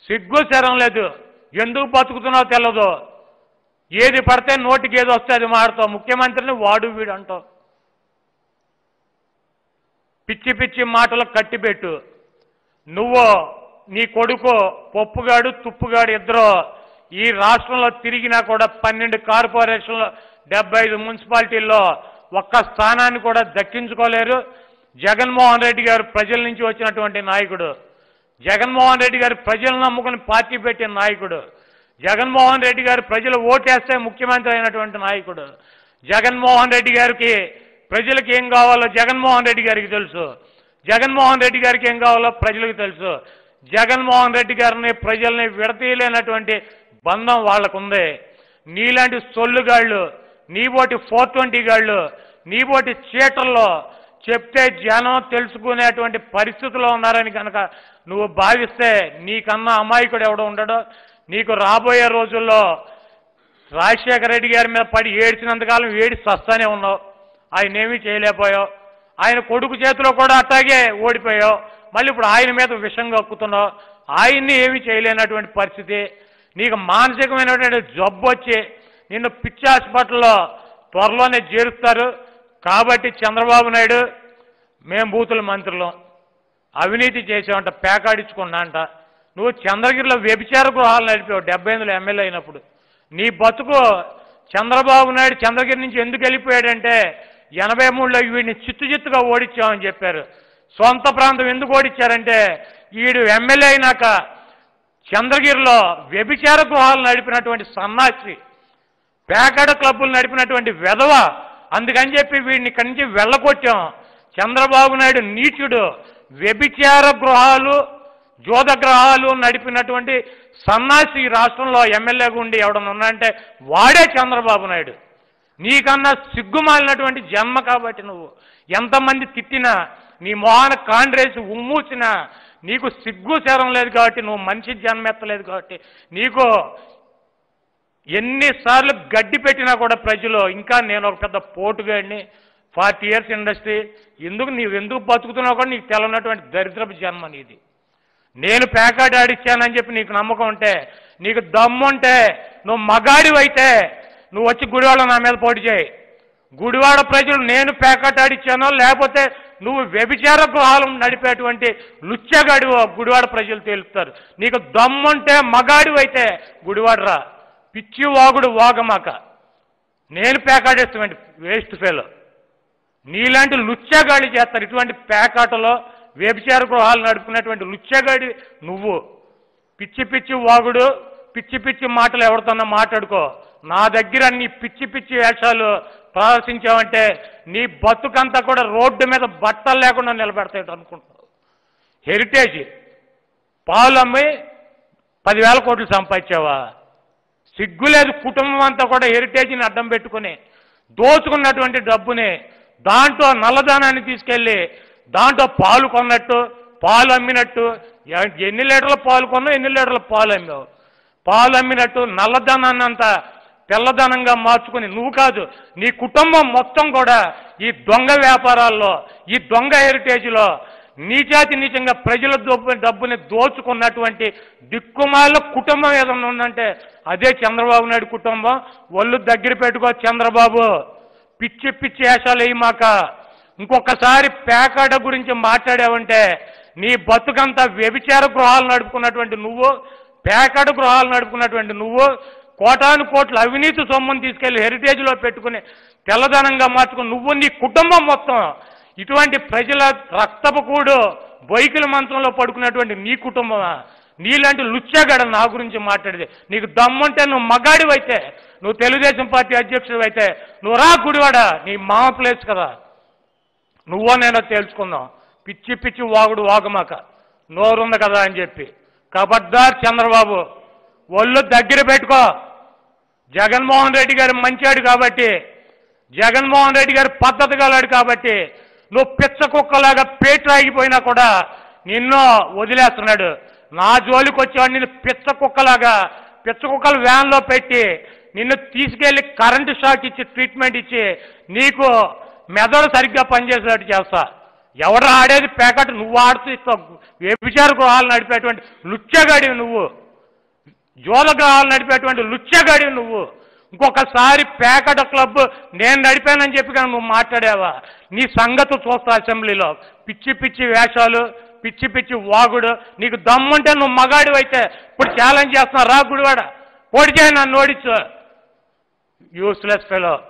సిగ్గు శరం లేదు ఎందుకు బతుకుతున్నావు తెలదు ఏది పడితే నోటికి ఏది వస్తే అది మాడతావు ముఖ్యమంత్రిని వాడు వీడు అంటావు పిచ్చి పిచ్చి మాటలు కట్టిపెట్టు నువ్వు నీ కొడుకు పప్పుగాడు తుప్పుగాడు ఇద్దరు ఈ రాష్ట్రంలో తిరిగినా కూడా పన్నెండు కార్పొరేషన్లు డెబ్బై ఐదు మున్సిపాలిటీల్లో ఒక్క స్థానాన్ని కూడా దక్కించుకోలేరు జగన్మోహన్ రెడ్డి గారు ప్రజల నుంచి వచ్చినటువంటి నాయకుడు జగన్మోహన్ రెడ్డి గారు ప్రజలను నమ్ముకుని పార్టీ పెట్టిన నాయకుడు జగన్మోహన్ రెడ్డి గారు ప్రజలు ఓటేస్తే ముఖ్యమంత్రి అయినటువంటి నాయకుడు జగన్మోహన్ రెడ్డి గారికి ప్రజలకు ఏం కావాలో జగన్మోహన్ రెడ్డి గారికి తెలుసు జగన్మోహన్ రెడ్డి గారికి ఏం కావాలో ప్రజలకు తెలుసు జగన్మోహన్ రెడ్డి గారిని ప్రజల్ని విడతీయలేనటువంటి బంధం వాళ్ళకుంది నీలాంటి సొల్లుగాళ్ళు నీబోటి ఫోర్ ట్వంటీ గాళ్ళు నీబోటి చీటల్లో చెప్తే జనం తెలుసుకునేటువంటి పరిస్థితిలో ఉన్నారని కనుక నువ్వు భావిస్తే నీకన్నా అమాయకుడు ఎవడో ఉండడో నీకు రాబోయే రోజుల్లో రాజశేఖర రెడ్డి గారి మీద పడి ఏడ్చినంతకాలం ఏడి సస్తానే ఉన్నావు ఆయన ఏమీ చేయలేకపోయావు ఆయన కొడుకు చేతిలో కూడా అట్టాగే ఓడిపోయావు మళ్ళీ ఇప్పుడు ఆయన మీద విషం కక్కుతున్నావు ఆయన్ని ఏమీ చేయలేనటువంటి పరిస్థితి నీకు మానసికమైనటువంటి జబ్బు వచ్చి నిన్ను పిచ్చి హాస్పిటల్లో త్వరలోనే చేరుస్తారు కాబట్టి చంద్రబాబు నాయుడు మేం బూతుల మంత్రులం అవినీతి చేసావంట పేకాడించుకున్నా అంట నువ్వు చంద్రగిరిలో వ్యభిచార గృహాలు నడిపావు డెబ్బై ఎనిమిదిలో ఎమ్మెల్యే అయినప్పుడు నీ బతుకు చంద్రబాబు నాయుడు చంద్రగిరి నుంచి ఎందుకు వెళ్ళిపోయాడంటే ఎనభై మూడులో వీడిని చిత్తు చిత్తుగా ఓడించామని చెప్పారు సొంత ప్రాంతం ఎందుకు ఓడించారంటే వీడు ఎమ్మెల్యే అయినాక చంద్రగిరిలో వ్యభిచార గృహాలు నడిపినటువంటి సన్నాసి పేకాడ క్లబ్బులు నడిపినటువంటి వెధవ అందుకని చెప్పి వీడిని ఇక్కడి నుంచి వెళ్ళకొచ్చాం చంద్రబాబు నాయుడు నీచుడు వ్యభిచార గృహాలు జోద గ్రహాలు నడిపినటువంటి సన్నాసి ఈ రాష్ట్రంలో ఎమ్మెల్యేగా ఉండి ఎవడన్నా ఉన్నాడంటే వాడే చంద్రబాబు నాయుడు నీకన్నా సిగ్గుమాలినటువంటి జన్మ కాబట్టి నువ్వు ఎంతమంది తిట్టినా నీ మొహాన కాండ్రేసి ఉమ్మూసినా నీకు సిగ్గు శరం లేదు కాబట్టి నువ్వు మనిషి జన్మెత్తలేదు కాబట్టి నీకు ఎన్నిసార్లు గడ్డి పెట్టినా కూడా ప్రజలు ఇంకా నేను ఒక పెద్ద పోటుగాడిని ఫార్టీ ఇయర్స్ ఇండస్ట్రీ ఎందుకు నీవు ఎందుకు బతుకుతున్నావు కూడా నీకు తెలనటువంటి దరిద్రపు జన్మ నీది నేను ప్యాకాట్ ఆడిచ్చానని చెప్పి నీకు నమ్మకం ఉంటే నీకు దమ్ముంటే నువ్వు మగాడివైతే నువ్వు వచ్చి గుడివాడ నా మీద పోటీ చేయి గుడివాడ ప్రజలు నేను ప్యాకెట్ ఆడిచ్చానో లేకపోతే నువ్వు వ్యభిచార గృహాలు నడిపేటువంటి లుచ్చగాడివో గుడివాడ ప్రజలు తేలుస్తారు నీకు దమ్ముంటే మగాడివైతే గుడివాడరా పిచ్చి వాగుడు వాగమాక నేను పేకాడేస్తామండి వేస్ట్ ఫెలో నీలాంటి లుచ్చగాడి చేస్తారు ఇటువంటి పేకాటలో వ్యభిచార గృహాలు నడుపుకునేటువంటి లుచ్చగాడి నువ్వు పిచ్చి పిచ్చి వాగుడు పిచ్చి పిచ్చి మాటలు ఎవరితోనో మాట్లాడుకో నా దగ్గర నీ పిచ్చి పిచ్చి వేషాలు ప్రదర్శించావంటే నీ బతుకంతా కూడా రోడ్డు మీద బట్టలు లేకుండా నిలబెడతాయి అనుకుంటున్నావు హెరిటేజ్ పాలు అమ్మి పదివేల కోట్లు సంపాదించావా సిగ్గులేదు కుటుంబం అంతా కూడా హెరిటేజ్ని అడ్డం పెట్టుకుని దోచుకున్నటువంటి డబ్బుని దాంట్లో నల్లదానాన్ని తీసుకెళ్ళి దాంట్లో పాలు కొన్నట్టు పాలు అమ్మినట్టు ఎ- ఎన్ని లీటర్ల పాలు కొన్నావు ఎన్ని లీటర్ల పాలు అమ్మావు పాలు అమ్మినట్టు నల్లధనాన్ని అంతా తెల్లధనంగా మార్చుకుని నువ్వు కాదు నీ కుటుంబం మొత్తం కూడా ఈ దొంగ వ్యాపారాల్లో ఈ దొంగ హెరిటేజ్లో నీచాతి నీచంగా ప్రజల డబ్బు డబ్బుని దోచుకున్నటువంటి దిక్కుమాల కుటుంబం ఏదన్నా ఉందంటే అదే చంద్రబాబు నాయుడు కుటుంబం ఒళ్ళు దగ్గర పెట్టుకో చంద్రబాబు పిచ్చి పిచ్చి వేషాలు వేయమాక ఇంకొకసారి పేకాట గురించి మాట్లాడావంటే నీ బతుకంతా వ్యభిచార గృహాలు నడుపుకున్నటువంటి నువ్వు పేకాట గృహాలు నడుపుకున్నటువంటి నువ్వు కోటాను కోట్ల అవినీతి సొమ్మును తీసుకెళ్లి హెరిటేజ్లో పెట్టుకుని తెల్లదనంగా మార్చుకుని నువ్వు నీ కుటుంబం మొత్తం ఇటువంటి ప్రజల రక్తపు కూడు బొయ్కిల మంత్రంలో పడుకున్నటువంటి నీ కుటుంబమా నీలాంటి లుచ్చాగాడ నా గురించి మాట్లాడితే నీకు దమ్ముంటే నువ్వు మగాడివైతే నువ్వు తెలుగుదేశం పార్టీ అధ్యక్షుడు అయితే నువ్వు రా గుడివాడ నీ మామ ప్లేస్ కదా నువ్వో నేనో తేల్చుకుందాం పిచ్చి పిచ్చి వాగుడు వాగమాక నోరుంది కదా అని చెప్పి కబడ్దార్ చంద్రబాబు ఒళ్ళు దగ్గర పెట్టుకో జగన్మోహన్ రెడ్డి గారు మంచాడు కాబట్టి జగన్మోహన్ రెడ్డి గారు పద్ధతి గలాడు కాబట్టి నువ్వు పిచ్చ కుక్కలాగా పేట్లు ఆగిపోయినా కూడా నిన్ను వదిలేస్తున్నాడు నా జోలికి వచ్చేవాడు నిన్ను పిచ్చ కుక్కలాగా పిచ్చ కుక్కలు వ్యాన్లో పెట్టి నిన్ను తీసుకెళ్లి కరెంటు షాక్ ఇచ్చి ట్రీట్మెంట్ ఇచ్చి నీకు మెదడు సరిగ్గా పనిచేసేటట్టు చేస్తా ఎవరు ఆడేది ప్యాకెట్ నువ్వు ఆడుతూ ఇస్తావు వ్యభిచార గృహాలు నడిపేటువంటి లుచ్చగాడివి నువ్వు జోల గృహాలు నడిపేటువంటి లుచ్చగాడివి నువ్వు ఇంకొకసారి ప్యాకెట్ క్లబ్ నేను నడిపానని చెప్పి కానీ నువ్వు మాట్లాడావా నీ సంగతి చూస్తా అసెంబ్లీలో పిచ్చి పిచ్చి వేషాలు పిచ్చి పిచ్చి వాగుడు నీకు దమ్ముంటే నువ్వు మగాడు అయితే ఇప్పుడు ఛాలెంజ్ చేస్తున్నా రా గుడివాడ పోటీ చేయి నన్ను ఓడించు యూస్లెస్ ఫెలో